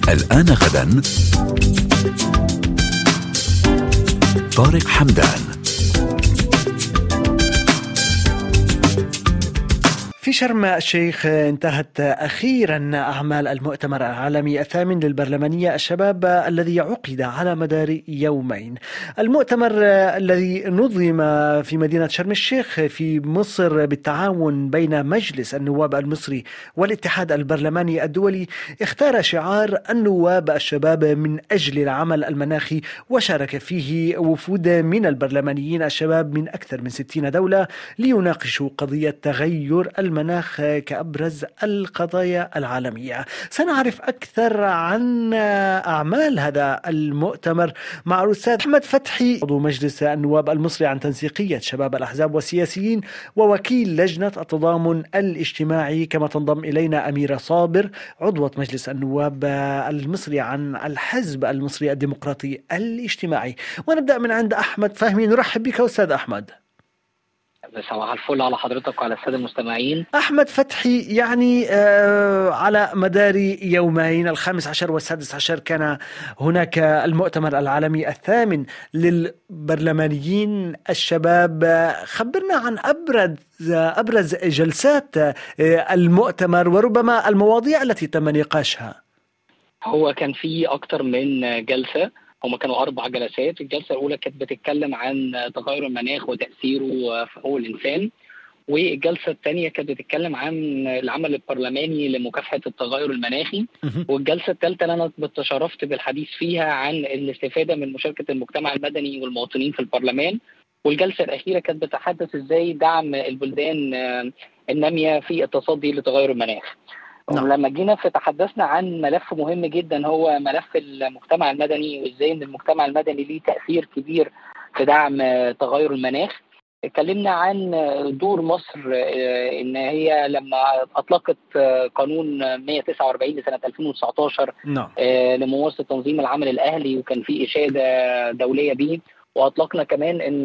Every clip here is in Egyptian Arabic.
الآن غدا طارق حمدان في شرم الشيخ انتهت أخيرا أعمال المؤتمر العالمي الثامن للبرلمانية الشباب الذي عقد على مدار يومين المؤتمر الذي نظم في مدينة شرم الشيخ في مصر بالتعاون بين مجلس النواب المصري والاتحاد البرلماني الدولي اختار شعار النواب الشباب من أجل العمل المناخي وشارك فيه وفود من البرلمانيين الشباب من أكثر من 60 دولة ليناقشوا قضية تغير المناخ المناخ كأبرز القضايا العالمية سنعرف أكثر عن أعمال هذا المؤتمر مع الأستاذ أحمد فتحي عضو مجلس النواب المصري عن تنسيقية شباب الأحزاب والسياسيين ووكيل لجنة التضامن الاجتماعي كما تنضم إلينا أميرة صابر عضوة مجلس النواب المصري عن الحزب المصري الديمقراطي الاجتماعي ونبدأ من عند أحمد فهمي نرحب بك أستاذ أحمد صباح الفل على حضرتك وعلى الساده المستمعين احمد فتحي يعني آه على مدار يومين الخامس عشر والسادس عشر كان هناك المؤتمر العالمي الثامن للبرلمانيين الشباب خبرنا عن ابرز ابرز جلسات المؤتمر وربما المواضيع التي تم نقاشها هو كان في اكتر من جلسه هما كانوا أربع جلسات الجلسة الأولى كانت بتتكلم عن تغير المناخ وتأثيره في حقوق الإنسان والجلسة الثانية كانت بتتكلم عن العمل البرلماني لمكافحة التغير المناخي والجلسة الثالثة اللي أنا تشرفت بالحديث فيها عن الاستفادة من مشاركة المجتمع المدني والمواطنين في البرلمان والجلسة الأخيرة كانت بتتحدث إزاي دعم البلدان النامية في التصدي لتغير المناخ نعم. لما جينا في تحدثنا عن ملف مهم جدا هو ملف المجتمع المدني وازاي ان المجتمع المدني ليه تاثير كبير في دعم تغير المناخ اتكلمنا عن دور مصر ان هي لما اطلقت قانون 149 لسنه 2019 نعم. لممارسه تنظيم العمل الاهلي وكان في اشاده دوليه به واطلقنا كمان ان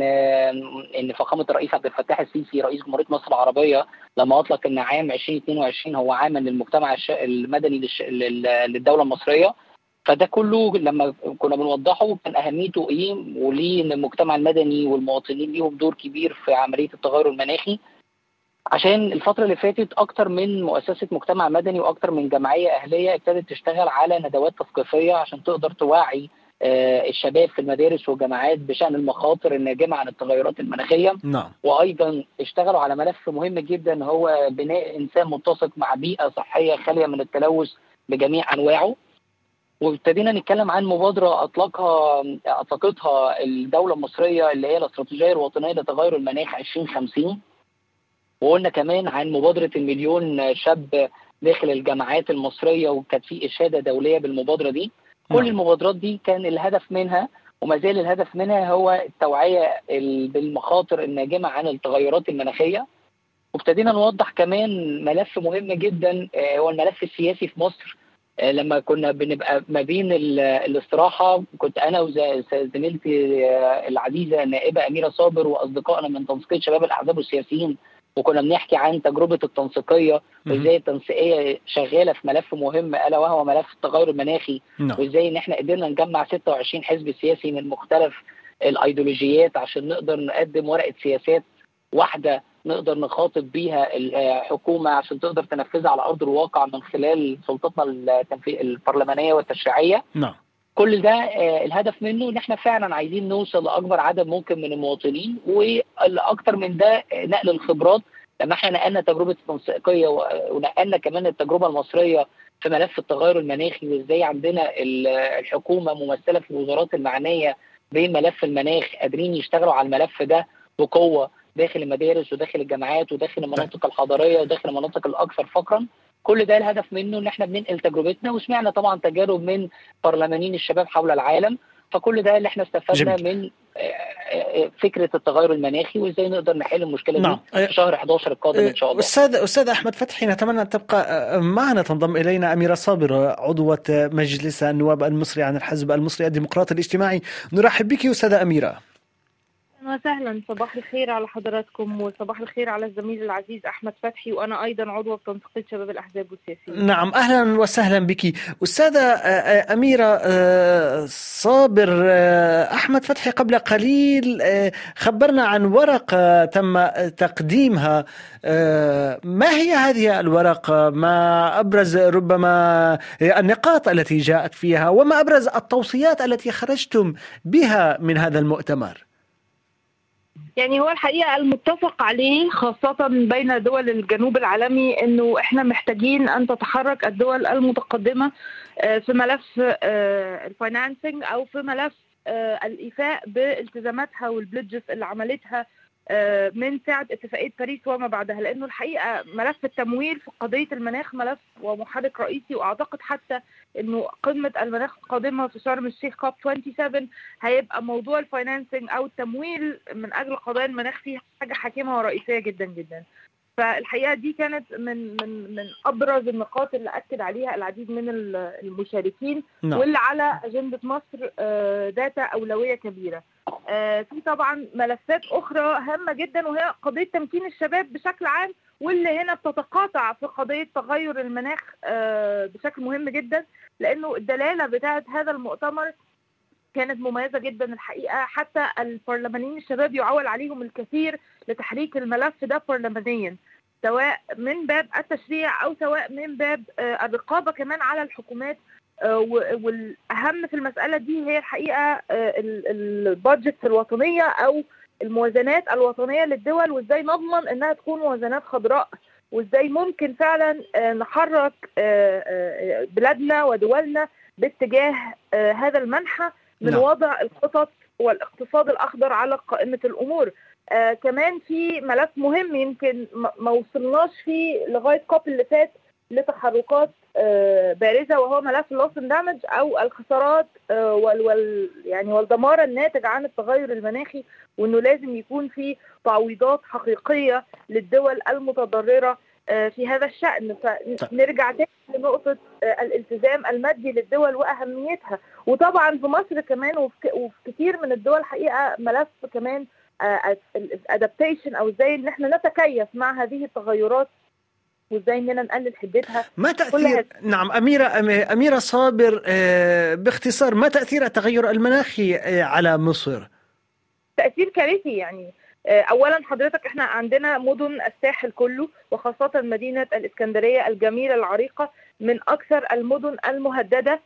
ان فخامه الرئيس عبد الفتاح السيسي رئيس جمهوريه مصر العربيه لما اطلق ان عام 2022 هو عاما للمجتمع المدني للدوله المصريه فده كله لما كنا بنوضحه كان اهميته ايه وليه ان المجتمع المدني والمواطنين ليهم دور كبير في عمليه التغير المناخي عشان الفترة اللي فاتت أكتر من مؤسسة مجتمع مدني وأكتر من جمعية أهلية ابتدت تشتغل على ندوات تثقيفية عشان تقدر توعي الشباب في المدارس والجامعات بشان المخاطر الناجمه عن التغيرات المناخيه نعم. وايضا اشتغلوا على ملف مهم جدا هو بناء انسان متسق مع بيئه صحيه خاليه من التلوث بجميع انواعه وابتدينا نتكلم عن مبادره اطلقها اطلقتها الدوله المصريه اللي هي الاستراتيجيه الوطنيه لتغير المناخ 2050 وقلنا كمان عن مبادره المليون شاب داخل الجامعات المصريه وكانت في اشاده دوليه بالمبادره دي كل المبادرات دي كان الهدف منها وما زال الهدف منها هو التوعيه بالمخاطر الناجمه عن التغيرات المناخيه وابتدينا نوضح كمان ملف مهم جدا هو الملف السياسي في مصر لما كنا بنبقى ما بين الاستراحه كنت انا وزميلتي العزيزه النائبه اميره صابر واصدقائنا من تنسيقيه شباب الاحزاب والسياسيين وكنا بنحكي عن تجربه التنسيقيه وازاي التنسيقيه شغاله في ملف مهم الا وهو ملف التغير المناخي نعم. وازاي ان احنا قدرنا نجمع 26 حزب سياسي من مختلف الايديولوجيات عشان نقدر نقدم ورقه سياسات واحده نقدر نخاطب بيها الحكومه عشان تقدر تنفذها على ارض الواقع من خلال سلطتنا البرلمانيه والتشريعيه نعم كل ده الهدف منه ان احنا فعلا عايزين نوصل لاكبر عدد ممكن من المواطنين والاكثر من ده نقل الخبرات لما احنا نقلنا تجربه التنسيقيه ونقلنا كمان التجربه المصريه في ملف التغير المناخي وازاي عندنا الحكومه ممثله في الوزارات المعنيه بملف المناخ قادرين يشتغلوا على الملف ده بقوه داخل المدارس وداخل الجامعات وداخل المناطق الحضريه وداخل المناطق الاكثر فقرا كل ده الهدف منه ان احنا بننقل تجربتنا وسمعنا طبعا تجارب من برلمانيين الشباب حول العالم فكل ده اللي احنا استفدنا جميل. من فكره التغير المناخي وازاي نقدر نحل المشكله نعم. دي في شهر 11 القادم ان شاء الله استاذ استاذ احمد فتحي نتمنى ان تبقى معنا تنضم الينا اميره صابر عضوه مجلس النواب المصري عن الحزب المصري الديمقراطي الاجتماعي نرحب بك استاذه اميره وسهلا صباح الخير على حضراتكم وصباح الخير على الزميل العزيز احمد فتحي وانا ايضا عضو في تنسيقيه شباب الاحزاب والسياسيين. نعم اهلا وسهلا بك استاذه اميره صابر احمد فتحي قبل قليل خبرنا عن ورقه تم تقديمها ما هي هذه الورقه؟ ما ابرز ربما النقاط التي جاءت فيها وما ابرز التوصيات التي خرجتم بها من هذا المؤتمر؟ يعني هو الحقيقه المتفق عليه خاصه بين دول الجنوب العالمي انه احنا محتاجين ان تتحرك الدول المتقدمه في ملف الفاينانسنج او في ملف الايفاء بالتزاماتها والبلدجز اللي عملتها من ساعة اتفاقية باريس وما بعدها لأنه الحقيقة ملف التمويل في قضية المناخ ملف ومحرك رئيسي وأعتقد حتى أنه قمة المناخ القادمة في شرم الشيخ كوب 27 هيبقى موضوع الفاينانسنج أو التمويل من أجل قضايا المناخ فيه حاجة حاكمة ورئيسية جدا جدا فالحقيقه دي كانت من من من ابرز النقاط اللي اكد عليها العديد من المشاركين نعم. واللي على اجنده مصر ذات اولويه كبيره. في طبعا ملفات اخرى هامه جدا وهي قضيه تمكين الشباب بشكل عام واللي هنا بتتقاطع في قضيه تغير المناخ بشكل مهم جدا لانه الدلاله بتاعه هذا المؤتمر كانت مميزه جدا الحقيقه حتى البرلمانيين الشباب يعول عليهم الكثير لتحريك الملف ده برلمانيا سواء من باب التشريع او سواء من باب الرقابه كمان على الحكومات والاهم في المساله دي هي الحقيقه البادجت الوطنيه او الموازنات الوطنيه للدول وازاي نضمن انها تكون موازنات خضراء وازاي ممكن فعلا نحرك بلادنا ودولنا باتجاه هذا المنحى من نعم. وضع الخطط والاقتصاد الاخضر على قائمه الامور آه كمان في ملف مهم يمكن ما وصلناش فيه لغايه كوب اللي فات لتحركات آه بارزه وهو ملف اللوس دامج او الخسارات آه وال, وال يعني والدمار الناتج عن التغير المناخي وانه لازم يكون في تعويضات حقيقيه للدول المتضرره في هذا الشأن فنرجع تاني لنقطة الالتزام المادي للدول وأهميتها وطبعا في مصر كمان وفي كتير من الدول حقيقة ملف كمان الادابتيشن او ازاي ان احنا نتكيف مع هذه التغيرات وازاي اننا نقلل حدتها ما تاثير نعم اميره اميره صابر باختصار ما تاثير التغير المناخي على مصر؟ تاثير كارثي يعني اولا حضرتك احنا عندنا مدن الساحل كله وخاصه مدينه الاسكندريه الجميله العريقه من اكثر المدن المهدده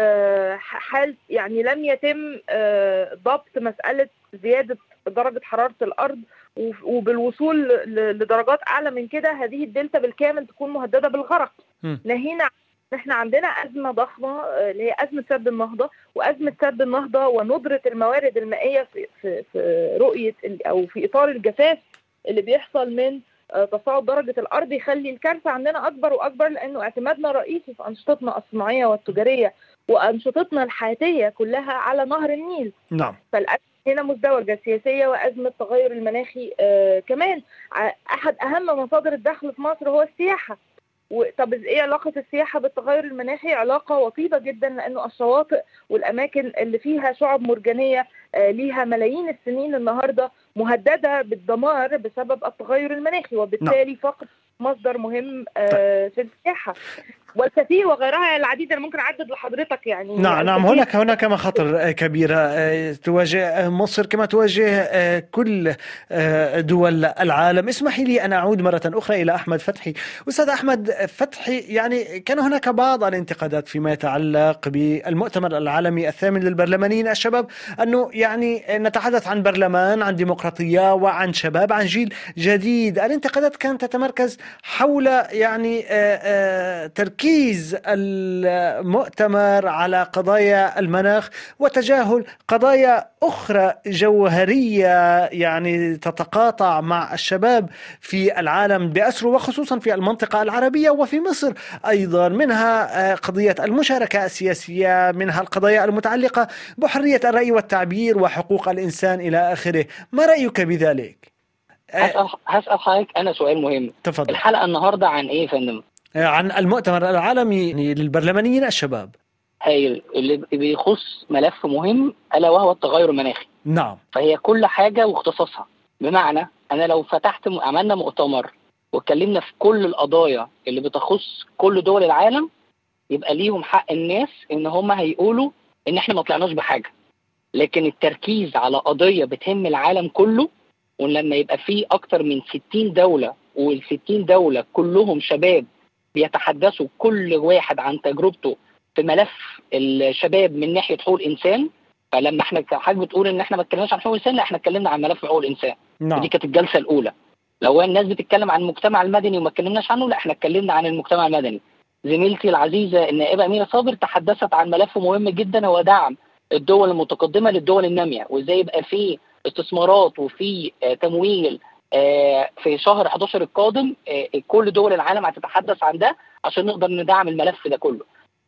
حال يعني لم يتم ضبط مساله زياده درجه حراره الارض وبالوصول لدرجات اعلى من كده هذه الدلتا بالكامل تكون مهدده بالغرق ناهينا احنا عندنا ازمه ضخمه اللي هي ازمه سد النهضه وازمه سد النهضه وندره الموارد المائيه في في, في رؤيه او في اطار الجفاف اللي بيحصل من تصاعد درجه الارض يخلي الكارثه عندنا اكبر واكبر لانه اعتمادنا الرئيسي في انشطتنا الصناعيه والتجاريه وانشطتنا الحياتيه كلها على نهر النيل. نعم. فالازمه هنا مزدوجه سياسيه وازمه التغير المناخي آه كمان احد اهم مصادر الدخل في مصر هو السياحه. طب ايه علاقه السياحه بالتغير المناخي؟ علاقه وطيده جدا لانه الشواطئ والاماكن اللي فيها شعب مرجانيه آه ليها ملايين السنين النهارده مهدده بالدمار بسبب التغير المناخي وبالتالي فقد مصدر مهم آه في السياحه والكثير وغيرها العديد انا ممكن اعدد لحضرتك يعني نعم نعم هناك هناك مخاطر كبيره تواجه مصر كما تواجه كل دول العالم اسمحي لي ان اعود مره اخرى الى احمد فتحي استاذ احمد فتحي يعني كان هناك بعض الانتقادات فيما يتعلق بالمؤتمر العالمي الثامن للبرلمانيين الشباب انه يعني نتحدث عن برلمان عن ديمقراطيه وعن شباب عن جيل جديد الانتقادات كانت تتمركز حول يعني تركيز تركيز المؤتمر على قضايا المناخ وتجاهل قضايا اخرى جوهريه يعني تتقاطع مع الشباب في العالم باسره وخصوصا في المنطقه العربيه وفي مصر ايضا منها قضيه المشاركه السياسيه منها القضايا المتعلقه بحريه الراي والتعبير وحقوق الانسان الى اخره ما رايك بذلك هسأل هسأل حضرتك أنا سؤال مهم تفضل الحلقة النهاردة عن إيه يا فندم؟ عن المؤتمر العالمي للبرلمانيين الشباب هايل اللي بيخص ملف مهم الا وهو التغير المناخي نعم فهي كل حاجه واختصاصها بمعنى انا لو فتحت عملنا مؤتمر واتكلمنا في كل القضايا اللي بتخص كل دول العالم يبقى ليهم حق الناس ان هم هيقولوا ان احنا ما طلعناش بحاجه لكن التركيز على قضيه بتهم العالم كله ولما يبقى في اكتر من 60 دوله وال 60 دوله كلهم شباب بيتحدثوا كل واحد عن تجربته في ملف الشباب من ناحيه حقوق الانسان فلما احنا حضرتك بتقول ان احنا ما اتكلمناش عن حقوق الانسان لا احنا اتكلمنا عن ملف حقوق الانسان نعم ودي كانت الجلسه الاولى لو الناس بتتكلم عن المجتمع المدني وما اتكلمناش عنه لا احنا اتكلمنا عن المجتمع المدني زميلتي العزيزه النائبه اميره صابر تحدثت عن ملف مهم جدا هو دعم الدول المتقدمه للدول الناميه وازاي يبقى في استثمارات وفي آه، تمويل آه، في شهر 11 القادم آه، كل دول العالم هتتحدث عن ده عشان نقدر ندعم الملف ده كله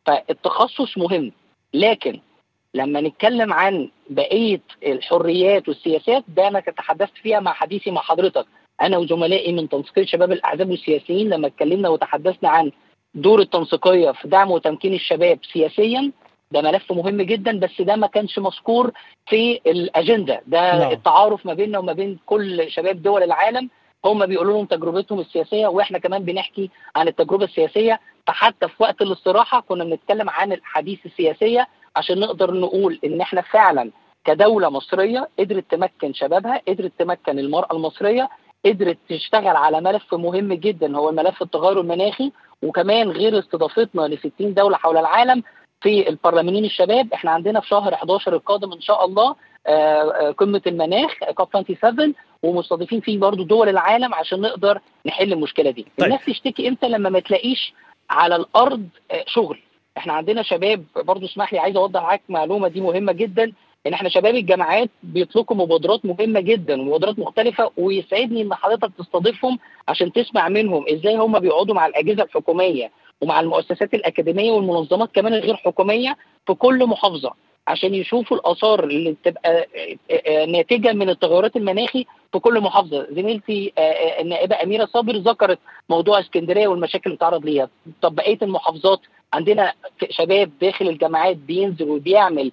فالتخصص مهم لكن لما نتكلم عن بقيه الحريات والسياسات ده انا تحدثت فيها مع حديثي مع حضرتك انا وزملائي من تنسيقيه شباب الاحزاب والسياسيين لما اتكلمنا وتحدثنا عن دور التنسيقيه في دعم وتمكين الشباب سياسيا ده ملف مهم جدا بس ده ما كانش مذكور في الاجنده ده نعم. التعارف ما بيننا وما بين كل شباب دول العالم هم بيقولوا لهم تجربتهم السياسيه واحنا كمان بنحكي عن التجربه السياسيه فحتى في وقت الاستراحه كنا بنتكلم عن الحديث السياسيه عشان نقدر نقول ان احنا فعلا كدوله مصريه قدرت تمكن شبابها قدرت تمكن المراه المصريه قدرت تشتغل على ملف مهم جدا هو ملف التغير المناخي وكمان غير استضافتنا ل 60 دوله حول العالم في البرلمانيين الشباب احنا عندنا في شهر 11 القادم ان شاء الله آه، آه، قمه المناخ كوب 27 ومستضيفين فيه برضو دول العالم عشان نقدر نحل المشكله دي طيب. الناس تشتكي امتى لما ما تلاقيش على الارض آه، شغل احنا عندنا شباب برضو اسمح لي عايز اوضح معاك معلومه دي مهمه جدا ان احنا شباب الجامعات بيطلقوا مبادرات مهمه جدا ومبادرات مختلفه ويسعدني ان حضرتك تستضيفهم عشان تسمع منهم ازاي هم بيقعدوا مع الاجهزه الحكوميه ومع المؤسسات الاكاديميه والمنظمات كمان الغير حكوميه في كل محافظه عشان يشوفوا الاثار اللي بتبقى آه، آه، ناتجه من التغيرات المناخي في كل محافظه زميلتي آه، آه، النائبه اميره صابر ذكرت موضوع اسكندريه والمشاكل اللي بتعرض ليها طب بقيه المحافظات عندنا في شباب داخل الجامعات بينزل وبيعمل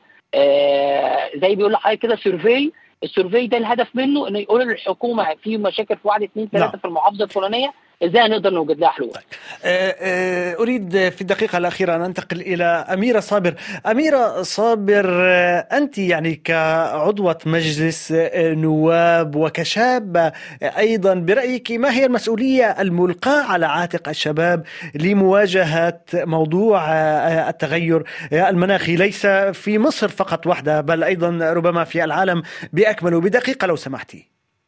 آه، زي بيقول لحضرتك كده سيرفي السيرفي ده الهدف منه انه يقول للحكومه في مشاكل في واحد اثنين ثلاثه نعم. في المحافظه الفلانيه ازاي نقدر نوجد لها حلول آه، آه، أريد في الدقيقة الأخيرة أن أنتقل إلى أميرة صابر أميرة صابر آه، أنت يعني كعضوة مجلس آه، نواب وكشاب آه، أيضا برأيك ما هي المسؤولية الملقاة على عاتق الشباب لمواجهة موضوع آه، التغير آه، المناخي ليس في مصر فقط وحدها بل أيضا ربما في العالم بأكمله بدقيقة لو سمحتي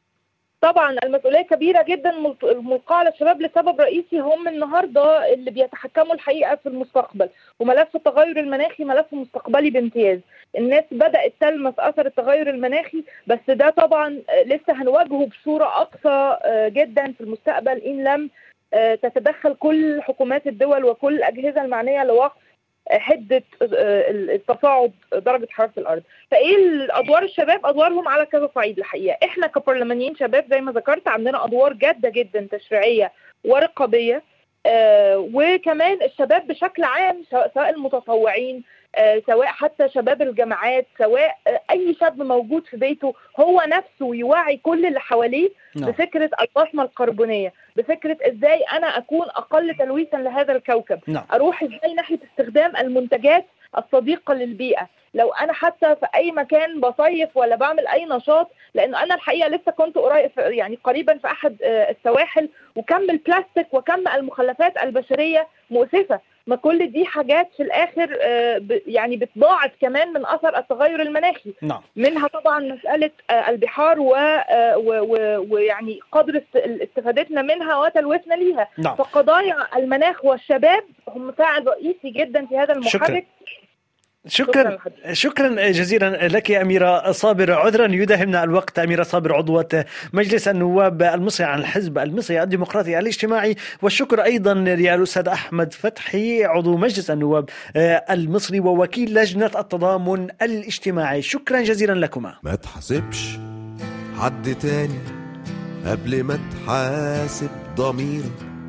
طبعا المسؤوليه كبيره جدا ملت- ملقاه على الشباب لسبب رئيسي هم النهارده اللي بيتحكموا الحقيقه في المستقبل وملف التغير المناخي ملف مستقبلي بامتياز الناس بدات تلمس اثر التغير المناخي بس ده طبعا آه، لسه هنواجهه بصوره اقصى آه، جدا في المستقبل ان لم آه، تتدخل كل حكومات الدول وكل الاجهزه المعنيه لوقف آه، حده آه، التصاعد درجه حراره الارض فايه ادوار الشباب ادوارهم على كذا صعيد الحقيقه احنا كبرلمانيين شباب زي ما ذكرت عندنا ادوار جاده جدا تشريعيه ورقابيه آه وكمان الشباب بشكل عام سواء سواء المتطوعين آه سواء حتى شباب الجامعات سواء آه اي شاب موجود في بيته هو نفسه يوعي كل اللي حواليه نعم. بفكره الوحمه الكربونيه بفكره ازاي انا اكون اقل تلويثا لهذا الكوكب نعم اروح ازاي ناحيه استخدام المنتجات الصديقه للبيئه لو انا حتى في اي مكان بصيف ولا بعمل اي نشاط لانه انا الحقيقه لسه كنت قريب يعني قريبا في احد آه، السواحل وكم البلاستيك وكم المخلفات البشريه مؤسفه ما كل دي حاجات في الاخر آه، ب- يعني بتضاعف كمان من اثر التغير المناخي نعم منها طبعا مساله آه، البحار و- آه، و- و- ويعني قدر است- استفادتنا منها وتلوثنا ليها نعم فقضايا المناخ والشباب هم فاعل رئيسي جدا في هذا المحرك شكرا لحضرتك. شكرا جزيلا لك أميرة صابر عذرا يداهمنا الوقت أميرة صابر عضوة مجلس النواب المصري عن الحزب المصري الديمقراطي الاجتماعي والشكر أيضا للأستاذ أحمد فتحي عضو مجلس النواب آه، المصري ووكيل لجنة التضامن الاجتماعي شكرا جزيلا لكما ما تحاسبش حد تاني قبل ما تحاسب ضميرك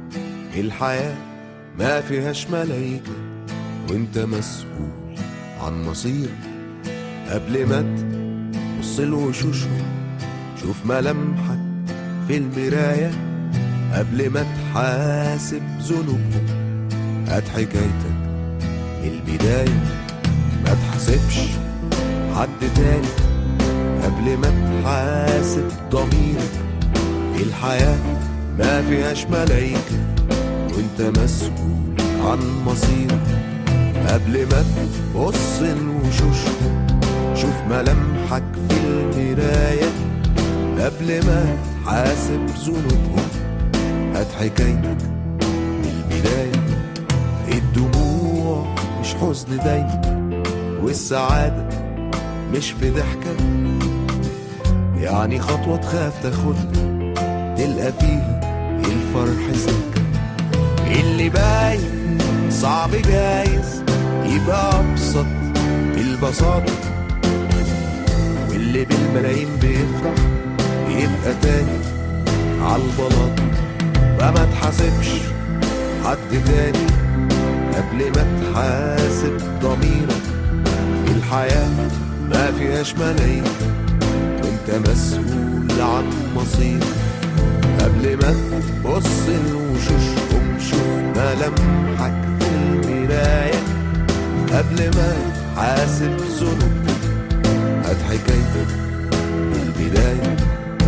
الحياة ما فيهاش ملايكة وانت مسؤول عن مصيرك قبل ما بص لوشوشهم شوف ملامحك في المراية قبل ما تحاسب ذنوبهم هات حكايتك من البداية ما تحاسبش حد تاني قبل ما تحاسب ضميرك الحياة ما فيهاش ملايكة وانت مسؤول عن مصيرك قبل ما تبص لوشوشهم شوف ملامحك في المراية قبل ما تحاسب ذنوبهم هات حكايتك من البداية الدموع مش حزن دايما والسعادة مش في ضحكة يعني خطوة تخاف تاخدها تلقى فيها الفرح سكة اللي باين صعب جايز يبقى أبسط بالبساطة واللي بالملايين بيفرح يبقى تاني عالبلاط فما تحاسبش حد تاني قبل ما تحاسب ضميرك الحياة ما فيهاش ملايين وانت مسؤول عن مصيرك قبل ما تبص لوشوشهم شوف ملامحك في المراية قبل ما تحاسب ذنوبك هات حكايتك من البداية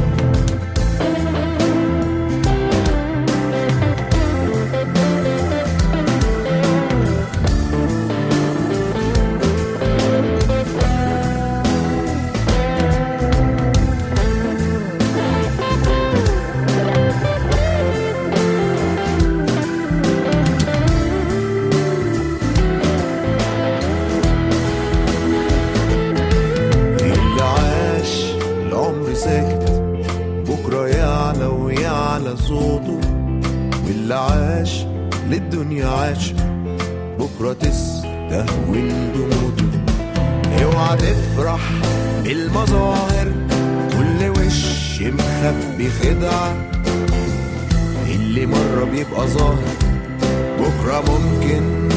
اللي عاش العمر ساكت بكرة يعلى ويعلى صوته واللي عاش للدنيا عاش بكرة تستهون دموعه اوعى تفرح بالمظاهر كل وش مخبي خدعة اللي مرة بيبقى ظاهر بكرة ممكن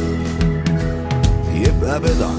يبقى بضعه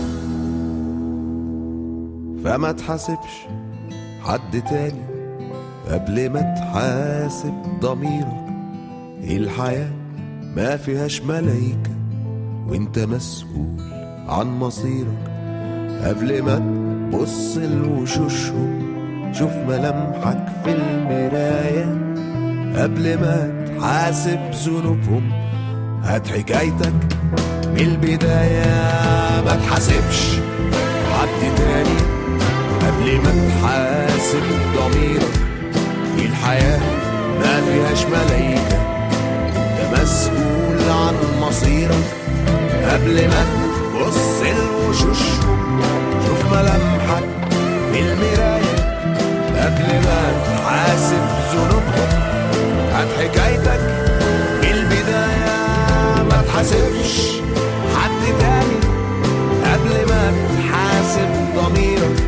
فما تحاسبش حد تاني قبل ما تحاسب ضميرك الحياة ما فيهاش ملايكة وانت مسؤول عن مصيرك قبل ما تبص لوشوشهم شوف ملامحك في المراية قبل ما تحاسب ذنوبهم هات حكايتك من البداية ما تحاسبش حد تاني قبل ما تحاسب ضميرك الحياة ما فيهاش ملايكة انت مسؤول عن مصيرك قبل ما تبص لوشوشهم شوف ملامحك في المراية قبل ما تحاسب ذنوبهم هات حكايتك من البداية ما تحاسبش حد تاني قبل ما تحاسب ضميرك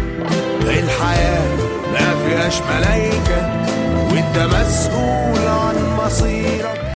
الحياة ما فيهاش ملايكة وانت مسؤول عن مصيرك